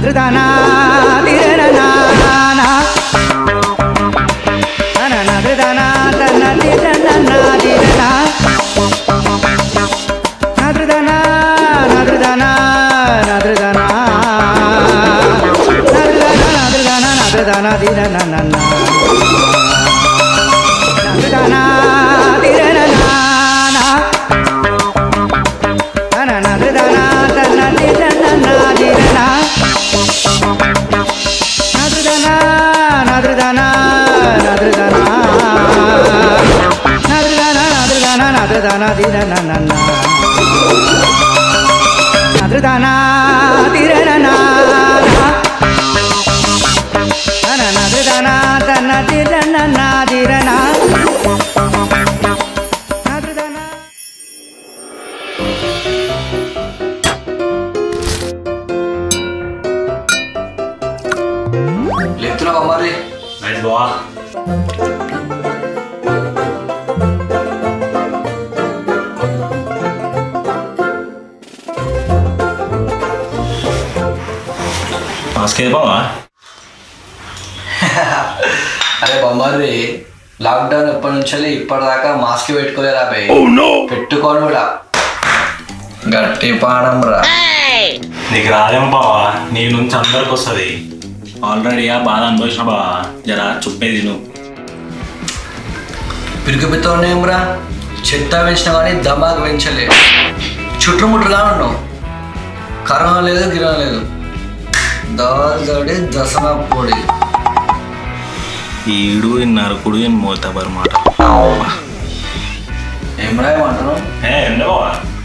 నదృదనా దిరనా నదృదనా తన దిరనా దిరనా నదృదనా నదృదనా నదృదనా నదృదనా నదృదనా నదృదనా దిరనా నదృదనా దిరనా లేపుతున్నావా మరి నైట్ బావా మాస్క్ ఏది బావా అరే బొమ్మది లాక్డౌన్ ఎప్పటి నుంచి ఇప్పటిదాకా మాస్క్ పెట్టుకోలేరా బై పెట్టుకోను కూడా గట్టి పానం రా నీకు రాదేమో బావా నీ నుంచి అందరికి వస్తుంది ఆల్రెడీ ఆ బాధ అనుభవించిన బావా జరా చుప్పేది నువ్వు పిరికిపితోనేమ్రా చెత్త పెంచిన కానీ దమాక్ పెంచలే చుట్టుముట్టుగా ఉన్నావు కరోనా లేదు గిరం లేదు దాడి దసన పొడి ఈడు నరకుడు మోతబర్ మాట ఏమ్రా ఏమంటున్నావు ఏ ఎండ బావా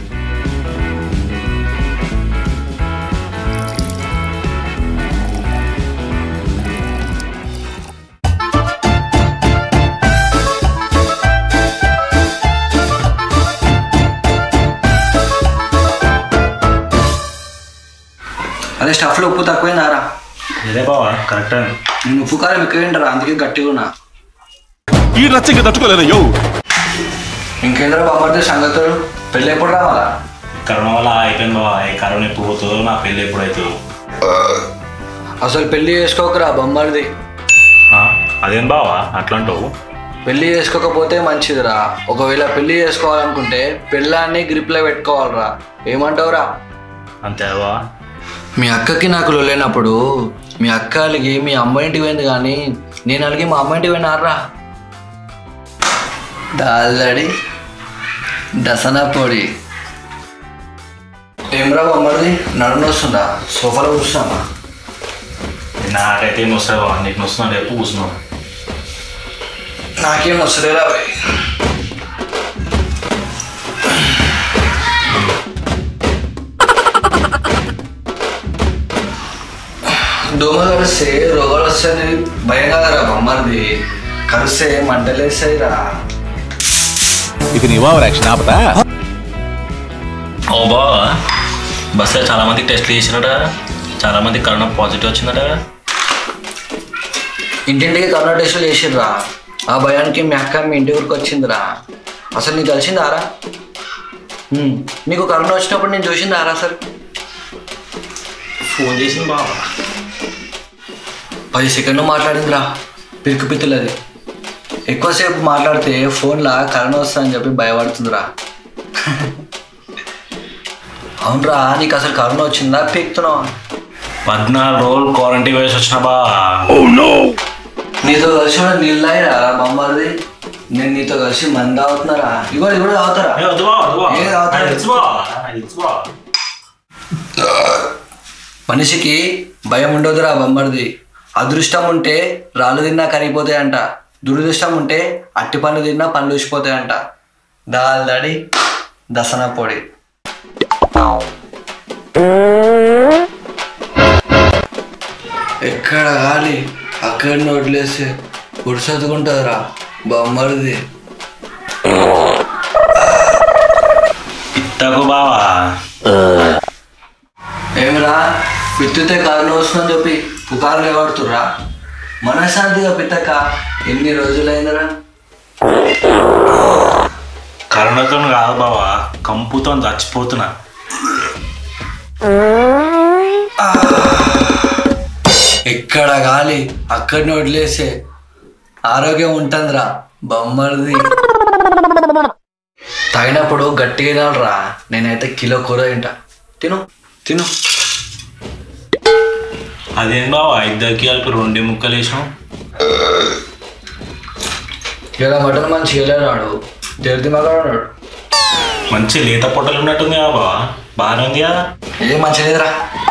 అదే స్టఫ్లో ఉప్పు తక్కువైందారా ఇదే బావా కరెక్ట్ నేను ఉప్పు కారం ఎక్కువైంటారా అందుకే గట్టిగా ఉన్నా ఈ రచ్చకి తట్టుకోలేదయ్యో ఇంకేంద్రా బామ్మర్ది సంగతులు పెళ్ళి ఎప్పుడు రావాలా కరోనా వల్ల అయిపోయింది బావా ఈ కరోనా ఎప్పుడు పోతుందో నా పెళ్ళి ఎప్పుడు అవుతుందో అసలు పెళ్లి చేసుకోకరా బొమ్మడిది ఆ, అదేం బావా అట్లా అంటావు పెళ్లి చేసుకోకపోతే మంచిదిరా ఒకవేళ పెళ్లి చేసుకోవాలనుకుంటే పెళ్ళాన్ని గ్రిప్లో పెట్టుకోవాలిరా ఏమంటావురా అంతే బావా మీ అక్కకి నాకు లేనప్పుడు మీ అక్క అలిగి మీ అమ్మ ఇంటికి పోయింది కానీ నేను అలిగి మా అమ్మ ఇంటికి పోయినారా దాల్దడి దసన పొడి ఏమ్రా బొమ్మడిది నడుము వస్తుందా సోఫాలో కూర్చున్నామా నాకైతే ఏం వస్తుంది బావా నీకు వస్తున్నా రేపు కూర్చున్నావు నాకేం వస్తలేరా భయ్ దోమలు కరిస్తే రోగాలు వస్తాయని భయం కదరా బొమ్మది కరిస్తే మంటలేస్తాయిరా ఇక నీ ఓవర్ యాక్షన్ ఆపదా ఓ బావా బస్సులో చాలా మందికి టెస్ట్లు చేసినట చాలా మంది కరోనా పాజిటివ్ వచ్చిందట ఇంటింటికి కరోనా టెస్టులు చేసిర్రా ఆ భయానికి మీ అక్క మీ ఇంటి ఊరికి వచ్చిందిరా అసలు నీకు తెలిసిందారా ఉమ్, నీకు కరోనా వచ్చినప్పుడు నేను చూసిందారా అసలు ఫోన్ చేసింది బావా పది సెకండ్లు మాట్లాడిందిరా పిరికి పిత్తులది ఎక్కువసేపు మాట్లాడితే ఫోన్లో కరోనా వస్తుందని చెప్పి భయపడుతుందిరా అవునరా నీకు అసలు కరోనా వచ్చిందా పీక్తున్నావా పద్నాలుగు రోజులు క్వారంటైన్ వేసి వచ్చిన బా నీతో కలిసి కూడా నీళ్ళు తాగిరా బొమ్మది నేను నీతో కలిసి మంది తాగుతున్నారా ఇగో ఇది కూడా తాగుతారా ఏ, వద్దు బావ, వద్దు బావ. ఏ, తాగుతా. అది ఇచ్చు బావ, అది ఇచ్చు బావ. మనిషికి భయం ఉండదురా బొమ్మడిది అదృష్టం ఉంటే రాళ్ళు తిన్నా కరిగిపోతాయంట దురదృష్టం ఉంటే అట్టి పనులు తిన్నా పనులు ఊసిపోతాయంట దాల్దడి దసన పొడి ఎక్కడ గాలి అక్కడ వదిలేసి గుడిసెత్తుకుంటుందిరా బొమ్మడిది ఇత్తకు బావా ఏమిరా పిత్తితే కారణం వస్తుందని చెప్పి పుకార్లు ఎవడుతుర్రా మనశ్శాంతిగా పిత్తక ఎన్ని రోజులైందిరా కరోనాతో కాదు బావా కంపుతో చచ్చిపోతున్నా ఇక్కడ గాలి అక్కడిని వదిలేసే ఆరోగ్యం ఉంటుందిరా బొమ్మడిది తాగినప్పుడు గట్టిగా తినాలిరా నేనైతే కిలో కూర తింటా తిను తిను అదేం బావా ఇద్దరికి కలిపి రెండే ముక్కలు వేసినాం ఇలా మటన్ మంచి చేయలేనాడు దేవుడి మగాడు మంచి లేత పొట్టలు ఉన్నట్టుంది కదా బావా బాగానే ఉంది కదా ఏం మంచిదిరా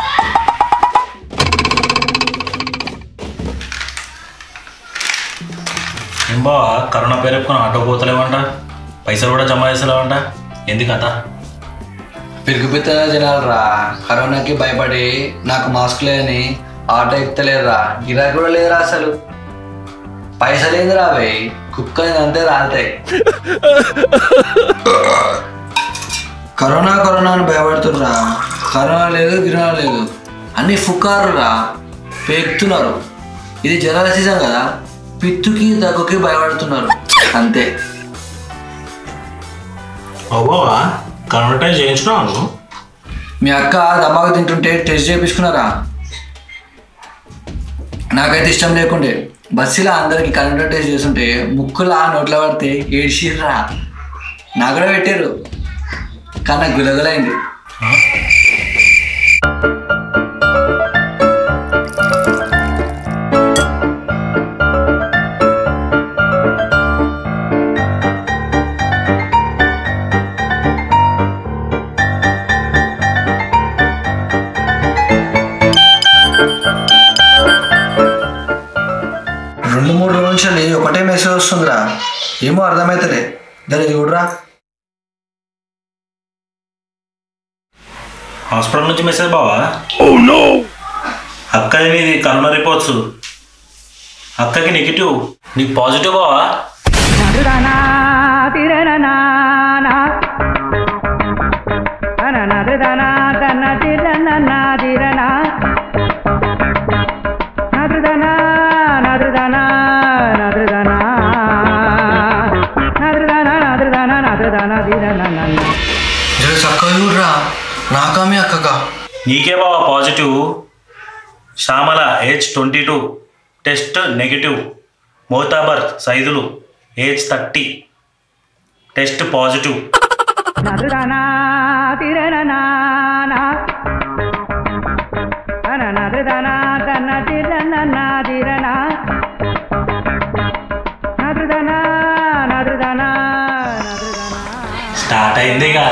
ఏం బావా కరోనా పేరు చెప్పుకొని ఆటో పోతలేవంట పైసలు కూడా జమ చేస్తలేవంట ఎందుకు కథ పిరుగుపిత్తనే తినాలిరా కరోనాకి భయపడి నాకు మాస్క్ లేని ఆటో ఎక్కలేదురా గిరాకీ కూడా లేదురా అసలు పైసలు ఏందిరా అవి కుక్క అంతే రాలుతాయి కరోనా కరోనా అని భయపడుతుర్రా కరోనా లేదు గిరోనా లేదు అన్ని ఫుకారురా పేక్తున్నారు ఇది జనాల సీజన్ కదా పిత్తుకి దగ్గుకి భయపడుతున్నారు అంతే ఓ బావా కరోనా టెస్ట్ చేయించుకున్నావు నువ్వు మీ అక్క దమాకు తింటుంటే టెస్ట్ చేయించుకున్నారా నాకైతే ఇష్టం లేకుండే బస్సులో అందరికి కరెంట్ టెస్ట్ చేస్తుంటే ముక్కులా నోట్లో పడితే ఏడ్చిర్రా నాకు కూడా పెట్టారు కానీ నాకు గులగులైంది రెండు మూడు రోజుల నుంచి ఒకటే మెసేజ్ వస్తుందిరా ఏమో అర్థమవుతలే దాన్ని చూడరా హాస్పిటల్ నుంచి మెసేజ్ బావా అక్క నీది కరోనా రిపోర్ట్స్ అక్కకి నెగిటివ్ నీకు పాజిటివ్ బావా నాదృదానా తిరననా నాదృదానా తన తిరననా తిరనా నాదృదానా నాదృదానా నాదృదానా నాదృదానా నాదృదానా నాదృదానా తిరననా జర చక్కగా చూడరా నాకా మీ అక్కగా నీకే బావా positive Shyamala age twenty two test negative మోతాబర్ Saidulu age thirty test positive నాదృదానా తిరననా నాదృదానా తన తిరననా తిరనా నాదృదానా నాదృదానా నాదృదానా స్టార్ట్ అయింది ఇక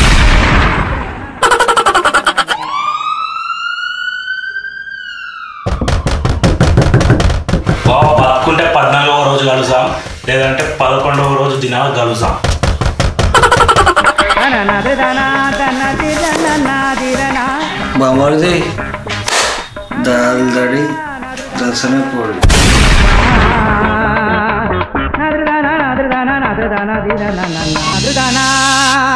బావ బతుకుంటే పద్నాలుగవ రోజు కలుసాం లేదంటే పదకొండవ రోజు దినాలు కలుసాం నాదృదానా తన తిరననా తిరనా బామరిది దాల్దడి దర్శన పోడు నాదృదానా నాదృదానా నాదృదానా తిరననా నాదృదానా